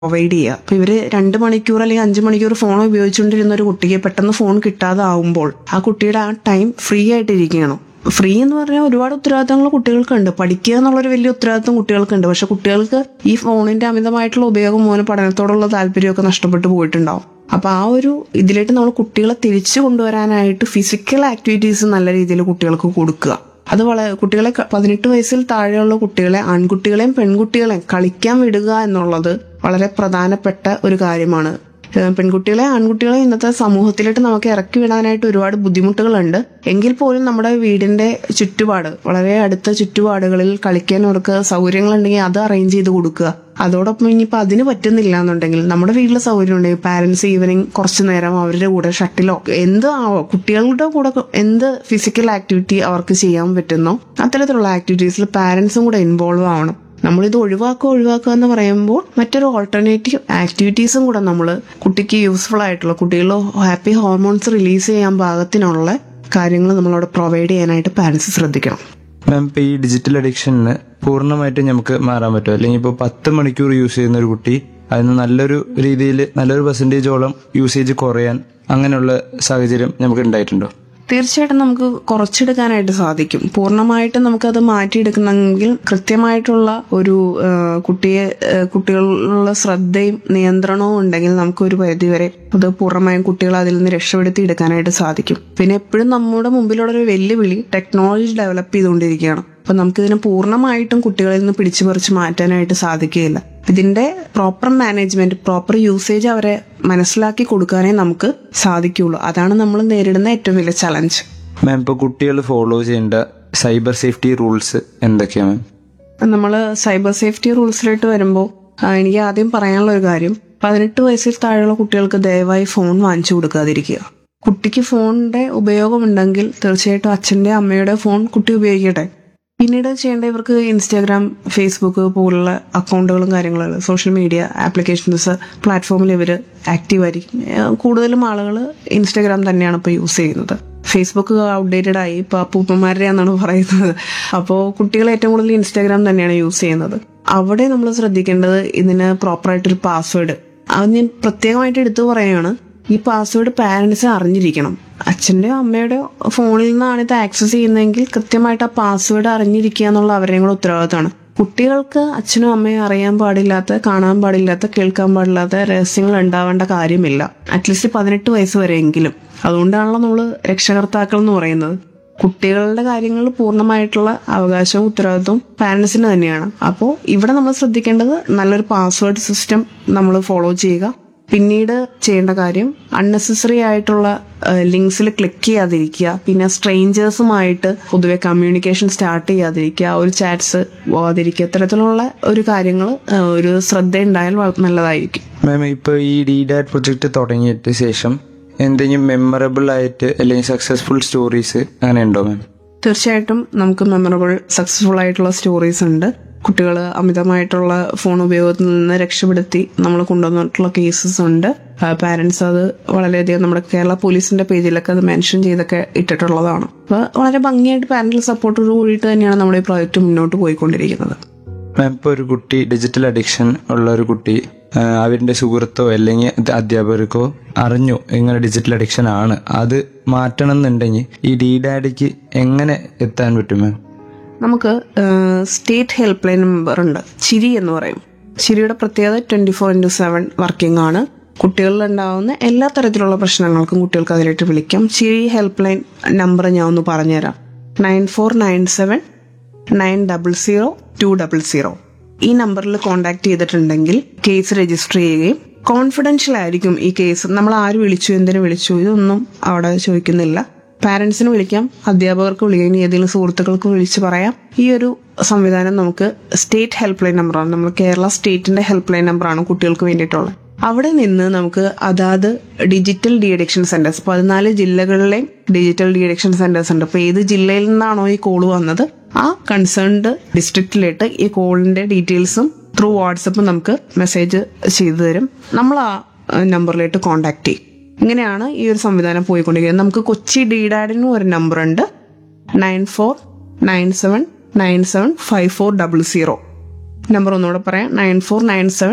provide ചെയ്യുക അപ്പൊ ഇവര് രണ്ട് മണിക്കൂർ അല്ലെങ്കിൽ അഞ്ച് മണിക്കൂർ ഫോൺ ഉപയോഗിച്ചുകൊണ്ടിരുന്ന ഒരു കുട്ടിക്ക് പെട്ടെന്ന് ഫോൺ കിട്ടാതെ ആവുമ്പോൾ ആ കുട്ടിയുടെ ആ ടൈം ഫ്രീ ആയിട്ട് ഇരിക്കുകയാണ് ഫ്രീ എന്ന് പറഞ്ഞാൽ ഒരുപാട് ഉത്തരവാദിത്തങ്ങൾ കുട്ടികൾക്കുണ്ട് പഠിക്കുക എന്നുള്ളൊരു വലിയ ഉത്തരവാദിത്തം കുട്ടികൾക്കുണ്ട് പക്ഷെ കുട്ടികൾക്ക് ഈ ഫോണിന്റെ അമിതമായിട്ടുള്ള ഉപയോഗം മൂലം പഠനത്തോടുള്ള താല്പര്യമൊക്കെ നഷ്ടപ്പെട്ടു പോയിട്ടുണ്ടാവും അപ്പൊ ആ ഒരു ഇതിലേക്ക് നമ്മൾ കുട്ടികളെ തിരിച്ചു കൊണ്ടുവരാനായിട്ട് ഫിസിക്കൽ ആക്ടിവിറ്റീസ് നല്ല രീതിയിൽ കുട്ടികൾക്ക് കൊടുക്കുക അത് വളരെ കുട്ടികളെ ക- പതിനെട്ട് വയസ്സിൽ താഴെയുള്ള കുട്ടികളെ ആൺകുട്ടികളെയും പെൺകുട്ടികളെയും കളിക്കാൻ വിടുക എന്നുള്ളത് വളരെ പ്രധാനപ്പെട്ട ഒരു കാര്യമാണ് ഏഹ് പെൺകുട്ടികളെ ആൺകുട്ടികളെ ഇന്നത്തെ സമൂഹത്തിലേക്ക് നമുക്ക് ഇറക്കി വിടാനായിട്ട് ഒരുപാട് ബുദ്ധിമുട്ടുകളുണ്ട് എങ്കിൽ പോലും നമ്മുടെ വീടിന്റെ ചുറ്റുപാട് വളരെ അടുത്ത ചുറ്റുപാടുകളിൽ കളിക്കാൻ അവർക്ക് സൗകര്യങ്ങളുണ്ടെങ്കിൽ അത് അറേഞ്ച് ചെയ്ത് കൊടുക്കുക അതോടൊപ്പം ഇനിയിപ്പോൾ അതിന് പറ്റുന്നില്ല എന്നുണ്ടെങ്കിൽ നമ്മുടെ വീട്ടിൽ സൗകര്യം ഉണ്ടെങ്കിൽ പാരന്റ്സ് ഈവനിങ് കുറച്ചു നേരം അവരുടെ കൂടെ ഷട്ടിലോ എന്ത് ആവോ കുട്ടികളുടെ കൂടെ എന്ത് ഫിസിക്കൽ ആക്ടിവിറ്റി അവർക്ക് ചെയ്യാൻ പറ്റുന്നോ അത്തരത്തിലുള്ള ആക്ടിവിറ്റീസിൽ പാരന്റ്സും കൂടെ ഇൻവോൾവ് ആവണം നമ്മളിത് ഒഴിവാക്കുക ഒഴിവാക്കുക എന്ന് പറയുമ്പോൾ മറ്റൊരു ഓൾട്ടർനേറ്റീവ് ആക്ടിവിറ്റീസും കൂടെ നമ്മൾ കുട്ടിക്ക് യൂസ്ഫുൾ ആയിട്ടുള്ള കുട്ടികളിൽ ഹാപ്പി ഹോർമോൺസ് റിലീസ് ചെയ്യാൻ പാകത്തിനുള്ള കാര്യങ്ങൾ നമ്മളവിടെ പ്രൊവൈഡ് ചെയ്യാനായിട്ട് പാരന്റ്സ് ശ്രദ്ധിക്കണം മാം ഇപ്പൊ ഈ ഡിജിറ്റൽ അഡിക്ഷനിന് പൂർണ്ണമായിട്ടും നമുക്ക് മാറാൻ പറ്റും അല്ലെങ്കിൽ ഇപ്പോൾ പത്ത് മണിക്കൂർ യൂസ് ചെയ്യുന്ന ഒരു കുട്ടി അതിന് നല്ലൊരു രീതിയിൽ നല്ലൊരു പെർസെൻറ്റേജോളം യൂസേജ് കുറയാൻ അങ്ങനെയുള്ള സാഹചര്യം നമുക്ക് ഉണ്ടായിട്ടുണ്ടോ തീർച്ചയായിട്ടും നമുക്ക് കുറച്ചെടുക്കാനായിട്ട് സാധിക്കും പൂർണ്ണമായിട്ടും നമുക്കത് മാറ്റിയെടുക്കണമെങ്കിൽ കൃത്യമായിട്ടുള്ള ഒരു ആ, കുട്ടിയെ ആ, കുട്ടികളിലുള്ള ശ്രദ്ധയും നിയന്ത്രണവും ഉണ്ടെങ്കിൽ നമുക്ക് ഒരു പരിധിവരെ അത് പൂർണ്ണമായും കുട്ടികളെ അതിൽ നിന്ന് രക്ഷപ്പെടുത്തി എടുക്കാനായിട്ട് സാധിക്കും പിന്നെ എപ്പോഴും നമ്മുടെ മുമ്പിലുള്ള ഒരു വെല്ലുവിളി ടെക്നോളജി ഡെവലപ്പ് ചെയ്തുകൊണ്ടിരിക്കുകയാണ് അപ്പൊ നമുക്കിതിനെ പൂർണ്ണമായിട്ടും കുട്ടികളിൽ നിന്ന് പിടിച്ചു പറിച്ച് മാറ്റാനായിട്ട് സാധിക്കുകയില്ല ഇതിന്റെ പ്രോപ്പർ മാനേജ്മെന്റ് പ്രോപ്പർ യൂസേജ് അവരെ മനസ്സിലാക്കി കൊടുക്കാനേ നമുക്ക് സാധിക്കുള്ളൂ അതാണ് നമ്മൾ നേരിടുന്ന ഏറ്റവും വലിയ ചലഞ്ച് മാം ഇപ്പോൾ കുട്ടികൾ ഫോളോ ചെയ്യേണ്ട സൈബർ സേഫ്റ്റി റൂൾസ് എന്തൊക്കെയാണ് മാം നമ്മൾ സൈബർ സേഫ്റ്റി റൂൾസിലോട്ട് വരുമ്പോൾ എനിക്ക് ആദ്യം പറയാനുള്ള ഒരു കാര്യം പതിനെട്ട് വയസ്സിൽ താഴെയുള്ള കുട്ടികൾക്ക് ദയവായി ഫോൺ വാങ്ങിച്ചു കൊടുക്കാതിരിക്കുക കുട്ടിക്ക് ഫോണിന്റെ ഉപയോഗമുണ്ടെങ്കിൽ തീർച്ചയായിട്ടും അച്ഛന്റെ അമ്മയുടെ ഫോൺ കുട്ടി ഉപയോഗിക്കട്ടെ പിന്നീട് ചെയ്യേണ്ട ഇവർക്ക് ഇൻസ്റ്റാഗ്രാം ഫേസ്ബുക്ക് പോലുള്ള അക്കൗണ്ടുകളും കാര്യങ്ങളും സോഷ്യൽ മീഡിയ ആപ്ലിക്കേഷൻസ് പ്ലാറ്റ്ഫോമിൽ ഇവർ ആക്റ്റീവ് ആയിരിക്കും ഏഹ് കൂടുതലും ആളുകൾ ഇൻസ്റ്റാഗ്രാം തന്നെയാണ് ഇപ്പോൾ യൂസ് ചെയ്യുന്നത് ഫേസ്ബുക്ക് ഔട്ട്ഡേറ്റഡ് ആയി ഇപ്പൊ അപ്പൂപ്പന്മാരുടെ എന്നാണ് പറയുന്നത് അപ്പോൾ കുട്ടികൾ ഏറ്റവും കൂടുതൽ ഇൻസ്റ്റാഗ്രാം തന്നെയാണ് യൂസ് ചെയ്യുന്നത് അവിടെ നമ്മൾ ശ്രദ്ധിക്കേണ്ടത് ഇതിന് പ്രോപ്പറായിട്ടൊരു പാസ്വേഡ് അത് ഞാൻ പ്രത്യേകമായിട്ട് എടുത്തു പറയുകയാണ് ഈ പാസ്വേഡ് പാരന്റ്സ് അറിഞ്ഞിരിക്കണം അച്ഛൻ്റെയോ അമ്മയുടെയോ ഫോണിൽ നിന്നാണ് ഇത് ആക്സസ് ചെയ്യുന്നതെങ്കിൽ കൃത്യമായിട്ട് ആ പാസ്വേഡ് അറിഞ്ഞിരിക്കുക എന്നുള്ള അവരുടെയും കൂടെ ഉത്തരവാദിത്തമാണ് കുട്ടികൾക്ക് അച്ഛനും അമ്മയും അറിയാൻ പാടില്ലാത്ത കാണാൻ പാടില്ലാത്ത കേൾക്കാൻ പാടില്ലാത്ത രഹസ്യങ്ങൾ ഉണ്ടാവേണ്ട കാര്യമില്ല അറ്റ്ലീസ്റ്റ് പതിനെട്ട് വയസ്സ് വരെയെങ്കിലും അതുകൊണ്ടാണല്ലോ നമ്മൾ രക്ഷകർത്താക്കൾ എന്ന് പറയുന്നത് കുട്ടികളുടെ കാര്യങ്ങൾ പൂർണ്ണമായിട്ടുള്ള അവകാശവും ഉത്തരവാദിത്വവും പാരന്റ്സിന് തന്നെയാണ് അപ്പോൾ ഇവിടെ നമ്മൾ ശ്രദ്ധിക്കേണ്ടത് നല്ലൊരു പാസ്വേഡ് സിസ്റ്റം നമ്മൾ ഫോളോ ചെയ്യുക പിന്നീട് ചെയ്യേണ്ട കാര്യം അൺനെസസറി ആയിട്ടുള്ള ലിങ്ക്സിൽ ക്ലിക്ക് ചെയ്യാതിരിക്കുക പിന്നെ സ്ട്രേഞ്ചേഴ്സുമായിട്ട് പൊതുവെ കമ്മ്യൂണിക്കേഷൻ സ്റ്റാർട്ട് ചെയ്യാതിരിക്കുക ഒരു ചാറ്റ്സ് പോകാതിരിക്കുക ഇത്തരത്തിലുള്ള ഒരു കാര്യങ്ങൾ ഒരു ശ്രദ്ധ ഉണ്ടായാൽ വളരെ നല്ലതായിരിക്കും മാം ഇപ്പോൾ ഈ ഡി ഡാറ്റ് പ്രൊജക്ട് തുടങ്ങിയിട്ട് ശേഷം എന്തെങ്കിലും മെമ്മറബിൾ ആയിട്ട് അല്ലെങ്കിൽ സക്സസ്ഫുൾ സ്റ്റോറീസ് അങ്ങനെ ഉണ്ടോ മാം തീർച്ചയായിട്ടും നമുക്ക് മെമ്മറബിൾ സക്സസ്ഫുൾ ആയിട്ടുള്ള സ്റ്റോറീസ് ഉണ്ട് കുട്ടികൾ അമിതമായിട്ടുള്ള ഫോൺ ഉപയോഗത്തിൽ നിന്ന് രക്ഷപ്പെടുത്തി നമ്മൾ കൊണ്ടുവന്നിട്ടുള്ള കേസസ് ഉണ്ട് പാരന്റ്സ് അത് വളരെയധികം നമ്മുടെ കേരള പോലീസിന്റെ പേജിലൊക്കെ അത് മെൻഷൻ ചെയ്തൊക്കെ ഇട്ടിട്ടുള്ളതാണ് അപ്പോൾ വളരെ ഭംഗിയായിട്ട് പാരന്റൽ സപ്പോർട്ടോട് കൂടിയിട്ട് തന്നെയാണ് നമ്മുടെ ഈ പ്രോജക്റ്റ് മുന്നോട്ട് പോയിക്കൊണ്ടിരിക്കുന്നത് മാം ഇപ്പോൾ ഒരു കുട്ടി ഡിജിറ്റൽ അഡിക്ഷൻ ഉള്ള ഒരു കുട്ടി ആ, അവരുടെ സുഹൃത്തോ അല്ലെങ്കിൽ അത് അധ്യാപകർക്കോ അറിഞ്ഞു ഇങ്ങനെ ഡിജിറ്റൽ അഡിക്ഷൻ ആണ് അത് മാറ്റണം എന്നുണ്ടെങ്കിൽ ഈ ഡി ഡാഡിക്ക് എങ്ങനെ എത്താൻ പറ്റും മാം നമുക്ക് സ്റ്റേറ്റ് ഹെൽപ്പ് ലൈൻ നമ്പർ ഉണ്ട് ചിരി എന്ന് പറയും ചിരിയുടെ പ്രത്യേകത twenty four into seven working ആണ് കുട്ടികളിൽ ഉണ്ടാവുന്ന എല്ലാ തരത്തിലുള്ള പ്രശ്നങ്ങൾക്കും കുട്ടികൾക്ക് അതിലേക്ക് വിളിക്കാം ചിരി ഹെൽപ്പ് ലൈൻ നമ്പർ ഞാൻ ഒന്ന് പറഞ്ഞുതരാം nine four nine seven nine double zero two double zero ഈ നമ്പറിൽ കോൺടാക്ട് ചെയ്തിട്ടുണ്ടെങ്കിൽ കേസ് രജിസ്റ്റർ ചെയ്യുകയും കോൺഫിഡൻഷ്യൽ ആയിരിക്കും ഈ കേസ് നമ്മൾ ആര് വിളിച്ചു എന്തിനു വിളിച്ചു ഇതൊന്നും അവിടെ ചോദിക്കുന്നില്ല പാരന്റ്സിന് വിളിക്കാം അധ്യാപകർക്ക് വിളിക്കാം ഇനി ഏതെങ്കിലും സുഹൃത്തുക്കൾക്ക് വിളിച്ച് പറയാം ഈ ഒരു സംവിധാനം നമുക്ക് സ്റ്റേറ്റ് ഹെൽപ്പ് ലൈൻ നമ്പറാണ് നമ്മൾ കേരള സ്റ്റേറ്റിന്റെ ഹെൽപ്പ് ലൈൻ നമ്പറാണ് കുട്ടികൾക്ക് വേണ്ടിയിട്ടുള്ളത് അവിടെ നിന്ന് നമുക്ക് അതാത് ഡിജിറ്റൽ ഡി അഡിക്ഷൻ സെന്റേഴ്സ് പതിനാല് ജില്ലകളിലെയും ഡിജിറ്റൽ ഡി അഡിക്ഷൻ സെന്റേഴ്സ് ഉണ്ട് അപ്പൊ ഏത് ജില്ലയിൽ നിന്നാണോ ഈ കോള് വന്നത് ആ കൺസേൺഡ് ഡിസ്ട്രിക്റ്റിലേക്ക് ഈ കോളിന്റെ ഡീറ്റെയിൽസും ത്രൂ വാട്സപ്പ് നമുക്ക് മെസ്സേജ് ചെയ്തു തരും നമ്മൾ ആ നമ്പറിലേക്ക് കോൺടാക്ട് ചെയ്യും ഇങ്ങനെയാണ് ഈ ഒരു സംവിധാനം പോയിക്കൊണ്ടിരിക്കുന്നത് നമുക്ക് കൊച്ചി ഡിഡാഡിനും ഒരു നമ്പർ ഉണ്ട് nine four nine seven nine seven five four double zero number ഒന്നുകൂടെ പറയാം nine four nine seven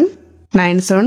nine seven